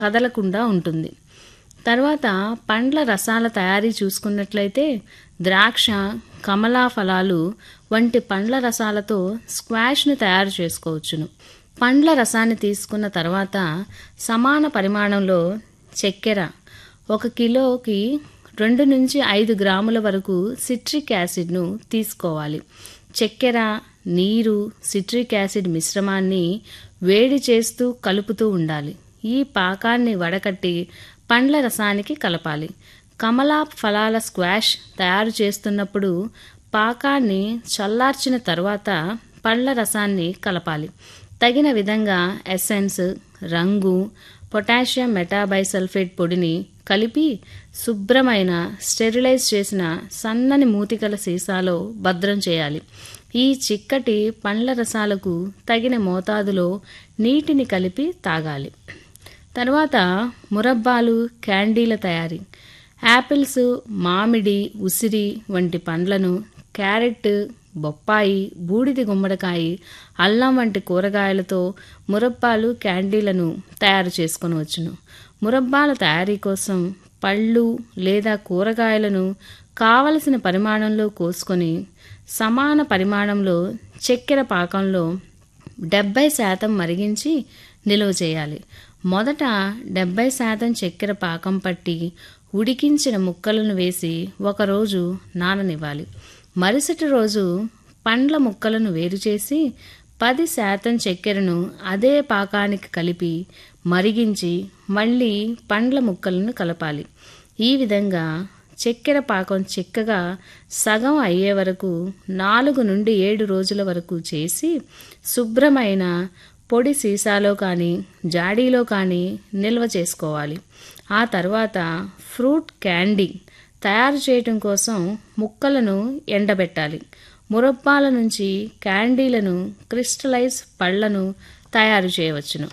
కదలకుండా ఉంటుంది తర్వాత పండ్ల రసాల తయారీ చూసుకున్నట్లయితే ద్రాక్ష కమలా ఫలాలు వంటి పండ్ల రసాలతో స్క్వాష్ను తయారు చేసుకోవచ్చును పండ్ల రసాన్ని తీసుకున్న తర్వాత సమాన పరిమాణంలో చక్కెర ఒక కిలోకి రెండు నుంచి ఐదు గ్రాముల వరకు సిట్రిక్ యాసిడ్ను తీసుకోవాలి చక్కెర నీరు సిట్రిక్ యాసిడ్ మిశ్రమాన్ని వేడి చేస్తూ కలుపుతూ ఉండాలి ఈ పాకాన్ని వడకట్టి పండ్ల రసానికి కలపాలి కమలా ఫలాల స్క్వాష్ తయారు చేస్తున్నప్పుడు పాకాన్ని చల్లార్చిన తర్వాత పండ్ల రసాన్ని కలపాలి తగిన విధంగా ఎసెన్స్ రంగు పొటాషియం మెటాబైసల్ఫేట్ పొడిని కలిపి శుభ్రమైన స్టెరిలైజ్ చేసిన సన్నని మూతికల సీసాలో భద్రం చేయాలి ఈ చిక్కటి పండ్ల రసాలకు తగిన మోతాదులో నీటిని కలిపి తాగాలి తర్వాత మురబ్బాలు క్యాండీల తయారీ యాపిల్స్ మామిడి ఉసిరి వంటి పండ్లను క్యారెట్ బొప్పాయి బూడిద గుమ్మడికాయ అల్లం వంటి కూరగాయలతో మురబ్బాలు క్యాండీలను తయారు చేసుకొనవచ్చును మురబ్బాల తయారీ కోసం పళ్ళు లేదా కూరగాయలను కావలసిన పరిమాణంలో కోసుకొని సమాన పరిమాణంలో చక్కెర పాకంలో డెబ్బై శాతం మరిగించి నిల్వ చేయాలి మొదట డెబ్బై శాతం చక్కెర పాకం పట్టి ఉడికించిన ముక్కలను వేసి ఒకరోజు నాననివ్వాలి మరుసటి రోజు పండ్ల ముక్కలను వేరు చేసి పది శాతం చక్కెరను అదే పాకానికి కలిపి మరిగించి మళ్ళీ పండ్ల ముక్కలను కలపాలి ఈ విధంగా చక్కెర పాకం చిక్కగా సగం అయ్యే వరకు నాలుగు నుండి ఏడు రోజుల వరకు చేసి శుభ్రమైన పొడి సీసాలో కానీ జాడీలో కానీ నిల్వ చేసుకోవాలి ఆ తర్వాత ఫ్రూట్ క్యాండీ తయారు చేయటం కోసం ముక్కలను ఎండబెట్టాలి మురబ్బాల నుంచి క్యాండీలను క్రిస్టలైజ్ పళ్లను తయారు చేయవచ్చును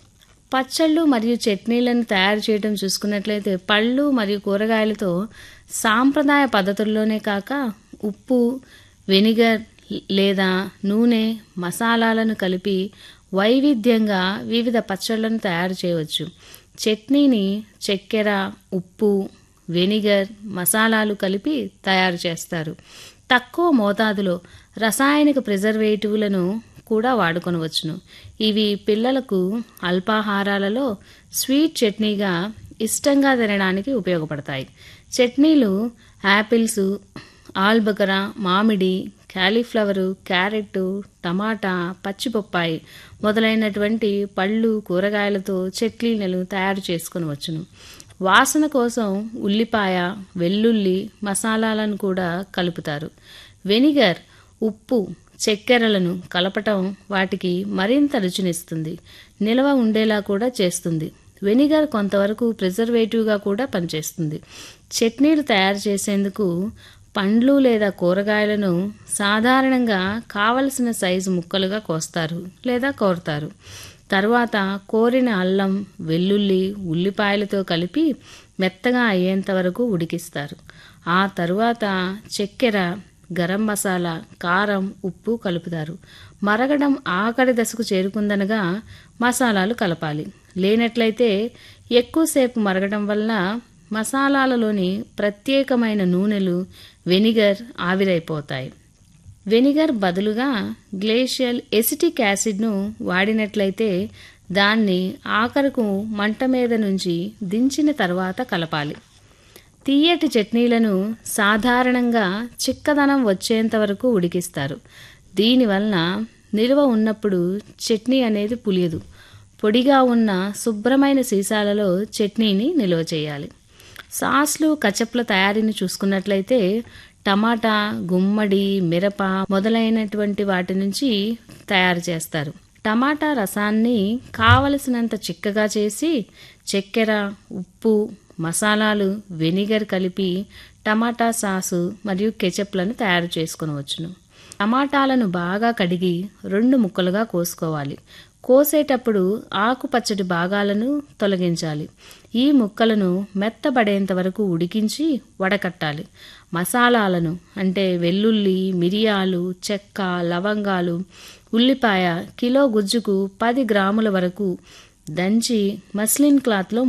పచ్చళ్ళు మరియు చట్నీలను తయారు చేయడం చూసుకున్నట్లయితే పళ్ళు మరియు కూరగాయలతో సాంప్రదాయ పద్ధతుల్లోనే కాక ఉప్పు వెనిగర్ లేదా నూనె మసాలాలను కలిపి వైవిధ్యంగా వివిధ పచ్చళ్లను తయారు చేయవచ్చు చట్నీని చక్కెర ఉప్పు వెనిగర్ మసాలాలు కలిపి తయారు చేస్తారు తక్కువ మోతాదులో రసాయనిక ప్రిజర్వేటివ్లను కూడా వాడుకొనవచ్చును ఇవి పిల్లలకు అల్పాహారాలలో స్వీట్ చట్నీగా ఇష్టంగా తినడానికి ఉపయోగపడతాయి చట్నీలు యాపిల్స్ ఆల్బకర మామిడి క్యాలీఫ్లవరు క్యారెట్ టమాటా పచ్చిపొప్పాయి మొదలైనటువంటి పళ్ళు కూరగాయలతో చట్నీలను తయారు చేసుకునవచ్చును వాసన కోసం ఉల్లిపాయ వెల్లుల్లి మసాలాలను కూడా కలుపుతారు వెనిగర్ ఉప్పు చక్కెరలను కలపటం వాటికి మరింత రుచినిస్తుంది నిల్వ ఉండేలా కూడా చేస్తుంది వెనిగర్ కొంతవరకు ప్రిజర్వేటివ్గా కూడా పనిచేస్తుంది చట్నీలు తయారు చేసేందుకు పండ్లు లేదా కూరగాయలను సాధారణంగా కావలసిన సైజు ముక్కలుగా కోస్తారు లేదా కోరుతారు తర్వాత కోరిన అల్లం వెల్లుల్లి ఉల్లిపాయలతో కలిపి మెత్తగా అయ్యేంత వరకు ఉడికిస్తారు ఆ తరువాత చక్కెర గరం మసాలా కారం ఉప్పు కలుపుతారు మరగడం ఆఖరి దశకు చేరుకుందనగా మసాలాలు కలపాలి లేనట్లయితే ఎక్కువసేపు మరగడం వల్ల మసాలాలలోని ప్రత్యేకమైన నూనెలు వెనిగర్ ఆవిరైపోతాయి వెనిగర్ బదులుగా గ్లేషియల్ ఎసిటిక్ యాసిడ్ను వాడినట్లయితే దాన్ని ఆఖరకు మంట మీద నుంచి దించిన తర్వాత కలపాలి తీయటి చట్నీలను సాధారణంగా చిక్కదనం వచ్చేంత వరకు ఉడికిస్తారు దీనివలన నిల్వ ఉన్నప్పుడు చట్నీ అనేది పులియదు పొడిగా ఉన్న శుభ్రమైన సీసాలలో చట్నీని నిల్వ చేయాలి సాస్లు కచప్ల తయారీని చూసుకున్నట్లయితే టమాటా గుమ్మడి మిరప మొదలైనటువంటి వాటి నుంచి తయారు చేస్తారు టమాటా రసాన్ని కావలసినంత చిక్కగా చేసి చక్కెర ఉప్పు మసాలాలు వెనిగర్ కలిపి టమాటా సాసు మరియు కెచప్లను తయారు చేసుకునవచ్చును టమాటాలను బాగా కడిగి రెండు ముక్కలుగా కోసుకోవాలి కోసేటప్పుడు ఆకుపచ్చటి భాగాలను తొలగించాలి ఈ ముక్కలను మెత్తబడేంత వరకు ఉడికించి వడకట్టాలి మసాలాలను అంటే వెల్లుల్లి మిరియాలు చెక్క లవంగాలు ఉల్లిపాయ కిలో గుజ్జుకు పది గ్రాముల వరకు దంచి మస్లిన్ క్లాత్లో